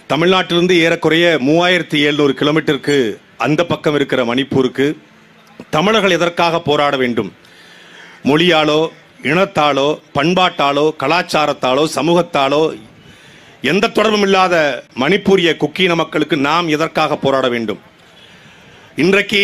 தமிழ்நாட்டிலிருந்து ஏறக்குறைய மூவாயிரத்தி எழுநூறு கிலோமீட்டருக்கு அந்த பக்கம் இருக்கிற மணிப்பூருக்கு தமிழர்கள் எதற்காக போராட வேண்டும் மொழியாலோ இனத்தாலோ பண்பாட்டாலோ கலாச்சாரத்தாலோ சமூகத்தாலோ எந்த தொடர்பும் இல்லாத மணிப்பூரிய குக்கீன மக்களுக்கு நாம் எதற்காக போராட வேண்டும் இன்றைக்கு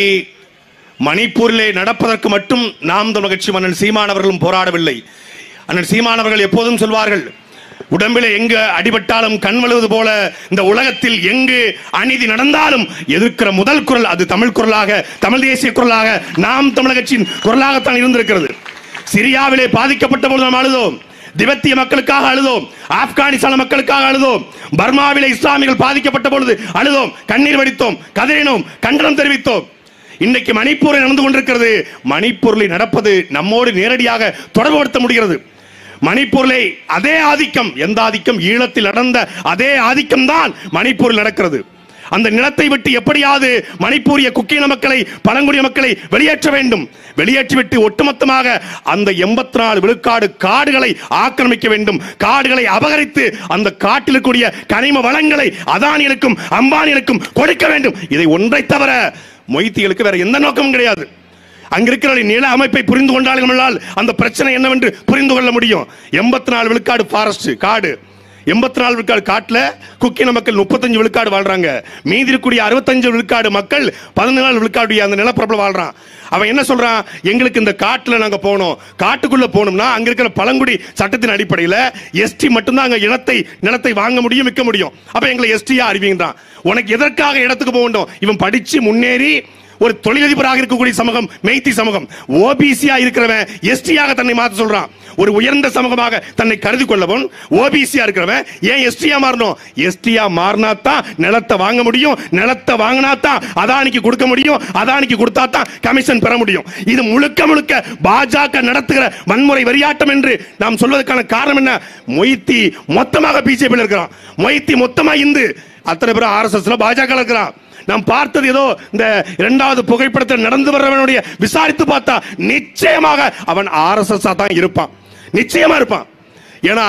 மணிப்பூரிலே நடப்பதற்கு மட்டும் நாம் தமிழ் கட்சி அண்ணன் சீமானவர்களும் போராடவில்லை அண்ணன் சீமானவர்கள் எப்போதும் சொல்வார்கள் உடம்பிலே எங்கு அடிபட்டாலும் கண் வழுவது போல இந்த உலகத்தில் எங்கு அநீதி நடந்தாலும் எதிர்க்கிற முதல் குரல் அது தமிழ் குரலாக தமிழ் தேசிய குரலாக நாம் தமிழக கட்சியின் குரலாகத்தான் இருந்திருக்கிறது சிரியாவிலே பாதிக்கப்பட்ட போது நாம் அழுதோம் திபெத்திய மக்களுக்காக அழுதோம் ஆப்கானிஸ்தான் மக்களுக்காக அழுதோம் பர்மாவிலே இஸ்லாமியர்கள் பாதிக்கப்பட்ட பொழுது அழுதோம் கண்ணீர் வடித்தோம் கதறினோம் கண்டனம் தெரிவித்தோம் இன்னைக்கு மணிப்பூரில் நடந்து கொண்டிருக்கிறது மணிப்பூரில் நடப்பது நம்மோடு நேரடியாக தொடர்புபடுத்த முடிகிறது மணிப்பூரிலே அதே ஆதிக்கம் எந்த ஆதிக்கம் ஈழத்தில் நடந்த அதே ஆதிக்கம் தான் மணிப்பூரில் நடக்கிறது அந்த நிலத்தை விட்டு எப்படியாவது மணிப்பூரிய குக்கீன மக்களை பழங்குடிய மக்களை வெளியேற்ற வேண்டும் வெளியேற்றிவிட்டு ஒட்டுமொத்தமாக அந்த எண்பத்தி நாலு விழுக்காடு காடுகளை ஆக்கிரமிக்க வேண்டும் காடுகளை அபகரித்து அந்த காட்டில் இருக்கக்கூடிய கனிம வளங்களை அதானிகளுக்கும் அம்பானிகளுக்கும் கொடுக்க வேண்டும் இதை ஒன்றை தவிர மொய்த்திகளுக்கு வேற எந்த நோக்கமும் கிடையாது அங்கிருக்கிற நில அமைப்பை புரிந்து கொண்டாலும் அந்த பிரச்சனை என்னவென்று புரிந்து கொள்ள முடியும் எண்பத்தி நாலு விழுக்காடு ஃபாரஸ்ட் காடு எண்பத்தி நாலு விழுக்காடு காட்டுல குக்கின மக்கள் முப்பத்தஞ்சு விழுக்காடு வாழ்றாங்க மீதி இருக்கக்கூடிய அறுபத்தஞ்சு விழுக்காடு மக்கள் பதினாலு விழுக்காடு அந்த நிலப்பரப்புல வாழ்றான் அவன் என்ன சொல்றான் எங்களுக்கு இந்த காட்டுல நாங்க போனோம் காட்டுக்குள்ள போனோம்னா அங்க இருக்கிற பழங்குடி சட்டத்தின் அடிப்படையில் எஸ்டி மட்டும்தான் அங்க இனத்தை நிலத்தை வாங்க முடியும் விற்க முடியும் அப்ப எங்களை எஸ்டியா அறிவிங்கன்றான் உனக்கு எதற்காக இடத்துக்கு போக வேண்டும் இவன் படிச்சு முன்னேறி ஒரு தொழிலதிபராக இருக்கக்கூடிய சமூகம் மெய்த்தி சமூகம் ஓபிசியா இருக்கிறவன் எஸ்டியாக தன்னை மாத்த சொல்றான் ஒரு உயர்ந்த சமூகமாக தன்னை கருதி கொள்ளவன் ஓபிசியா இருக்கிறவன் ஏன் எஸ்டியா மாறணும் எஸ்டியா மாறினா தான் நிலத்தை வாங்க முடியும் நிலத்தை வாங்கினா தான் அதானிக்கு கொடுக்க முடியும் அதானிக்கு கொடுத்தா தான் கமிஷன் பெற முடியும் இது முழுக்க முழுக்க பாஜக நடத்துகிற வன்முறை வெறியாட்டம் என்று நாம் சொல்வதற்கான காரணம் என்ன மொய்த்தி மொத்தமாக பிஜேபியில் இருக்கிறான் மொய்த்தி மொத்தமா இந்து அத்தனை பேரும் ஆர்எஸ்எஸ்ல பாஜக இருக்கிறான் நாம் பார்த்தது ஏதோ இந்த இரண்டாவது புகைப்படத்தில் நடந்து வர்றவனுடைய விசாரித்து பார்த்தா நிச்சயமாக அவன் ஆர்எஸ்எஸ் தான் இருப்பான் நிச்சயமா இருப்பான் ஏன்னா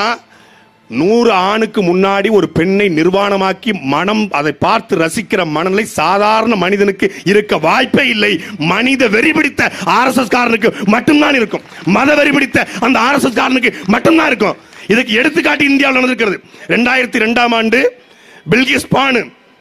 நூறு ஆணுக்கு முன்னாடி ஒரு பெண்ணை நிர்வாணமாக்கி மனம் அதை பார்த்து ரசிக்கிற மனநிலை சாதாரண மனிதனுக்கு இருக்க வாய்ப்பே இல்லை மனித வெறி பிடித்த ஆர்எஸ்எஸ் காரனுக்கு மட்டும்தான் இருக்கும் மத வெறி பிடித்த அந்த ஆர்எஸ்எஸ் காரனுக்கு மட்டும்தான் இருக்கும் இதுக்கு எடுத்துக்காட்டு இந்தியாவில் நடந்திருக்கிறது ரெண்டாயிரத்தி ரெண்டாம் ஆண்டு பில்கிஸ் பானு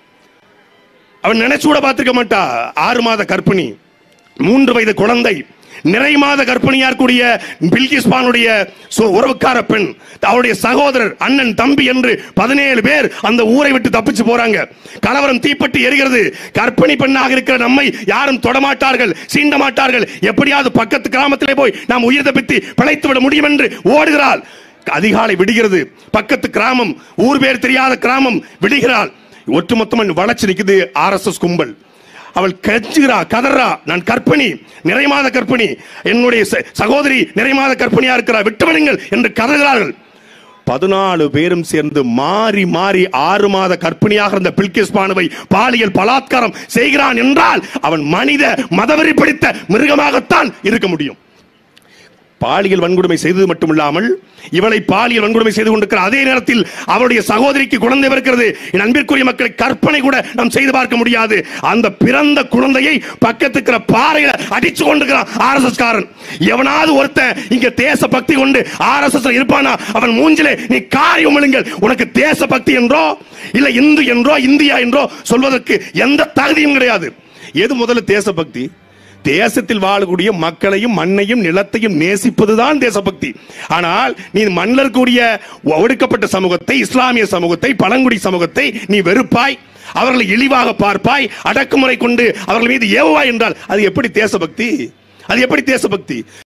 அவன் நினைச்சு கூட பார்த்திருக்க மாட்டா ஆறு மாத கர்ப்பிணி மூன்று வயது குழந்தை நிறை மாத கர்ப்பிணியா இருக்கக்கூடிய பில்கிஸ் பானுடைய சு- உறவுக்கார பெண் அவருடைய சகோதரர் அண்ணன் தம்பி என்று பதினேழு பேர் அந்த ஊரை விட்டு தப்பிச்சு போறாங்க கலவரம் தீப்பட்டு எரிகிறது கர்ப்பிணி பெண்ணாக இருக்கிற நம்மை யாரும் தொடமாட்டார்கள் சீண்ட மாட்டார்கள் எப்படியாவது பக்கத்து கிராமத்திலே போய் நாம் உயிர் தப்பித்து பிழைத்து விட முடியும் என்று ஓடுகிறாள் அதிகாலை விடுகிறது பக்கத்து கிராமம் ஊர் பேர் தெரியாத கிராமம் விடுகிறாள் ஒட்டுமொத்தமாக வளர்ச்சி நிற்குது ஆர்எஸ்எஸ் கும்பல் அவள் கெஞ்சுகிறா கதறா நான் கற்பிணி நிறைமாத கற்பிணி என்னுடைய ச- சகோதரி நிறைமாத கற்பிணியா இருக்கிறார் விட்டுவிடுங்கள் என்று கதறுகிறார்கள் பதினாலு பேரும் சேர்ந்து மாறி மாறி ஆறு மாத கற்பிணியாக இருந்த பில்கிஸ் பானுவை பாலியல் பலாத்காரம் செய்கிறான் என்றால் அவன் மனித மதவெறி பிடித்த மிருகமாகத்தான் இருக்க முடியும் பாலியல் வன்கொடுமை செய்தது மட்டுமில்லாமல் இவளை பாலியல் வன்கொடுமை செய்து கொண்டிருக்கிற அதே நேரத்தில் அவருடைய சகோதரிக்கு குழந்தை பிறக்கிறது என் அன்பிற்குரிய மக்களை கற்பனை கூட நாம் செய்து பார்க்க முடியாது அந்த பிறந்த குழந்தையை பக்கத்து இருக்கிற பாறையில அடிச்சு கொண்டிருக்கிறான் ஆர்எஸ்எஸ் காரன் எவனாவது ஒருத்தன் இங்க தேச பக்தி கொண்டு ஆர்எஸ்எஸ் இருப்பானா அவன் மூஞ்சிலே நீ காரி உமிழுங்கள் உனக்கு தேச பக்தி என்றோ இல்ல இந்து என்றோ இந்தியா என்றோ சொல்வதற்கு எந்த தகுதியும் கிடையாது எது முதல்ல தேசபக்தி தேசத்தில் வாழக்கூடிய மக்களையும் மண்ணையும் நிலத்தையும் நேசிப்பதுதான் தேசபக்தி ஆனால் நீ மண்ணில் இருக்கக்கூடிய ஒடுக்கப்பட்ட சமூகத்தை இஸ்லாமிய சமூகத்தை பழங்குடி சமூகத்தை நீ வெறுப்பாய் அவர்களை இழிவாக பார்ப்பாய் அடக்குமுறை கொண்டு அவர்கள் மீது ஏவுவாய் என்றால் அது எப்படி தேசபக்தி அது எப்படி தேசபக்தி